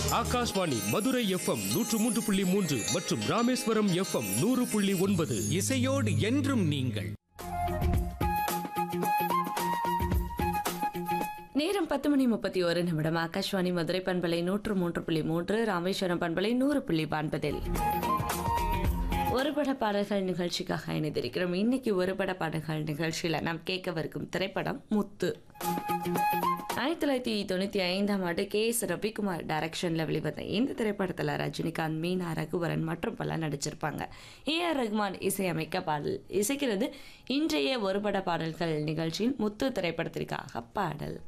Akashvani Madurai FM நூற்று மூன்று புள்ளி மூன்று மற்றும் ராமேஸ்வரம் எஃப்எம் நூறு புள்ளி ஒன்பது இசையோடு என்றும் நீங்கள் நேரம் பத்து மணி முப்பத்தி ஒரு நிமிடம் ஆகாஷ்வாணி மதுரை பண்பலை நூற்று மூன்று புள்ளி மூன்று ராமேஸ்வரம் பண்பலை நூறு புள்ளி ஒன்பதில் ஒரு பட பாடல்கள் நிகழ்ச்சிக்காக இணைந்திருக்கிறோம் இன்னைக்கு ஒரு பட பாடல்கள் நிகழ்ச்சியில் நாம் கேட்கவிருக்கும் திரைப்படம் முத்து ஆயிரத்தி தொள்ளாயிரத்தி தொண்ணூற்றி ஐந்தாம் ஆண்டு கே எஸ் ரவிக்குமார் டைரக்ஷனில் வெளிவந்த இந்த திரைப்படத்தில் ரஜினிகாந்த் மீனா ரகுவரன் மற்றும் பலர் நடிச்சிருப்பாங்க ஏ ஆர் ரகுமான் இசையமைக்க பாடல் இசைக்கிறது இன்றைய ஒரு பட பாடல்கள் நிகழ்ச்சியில் முத்து திரைப்படத்திற்காக பாடல்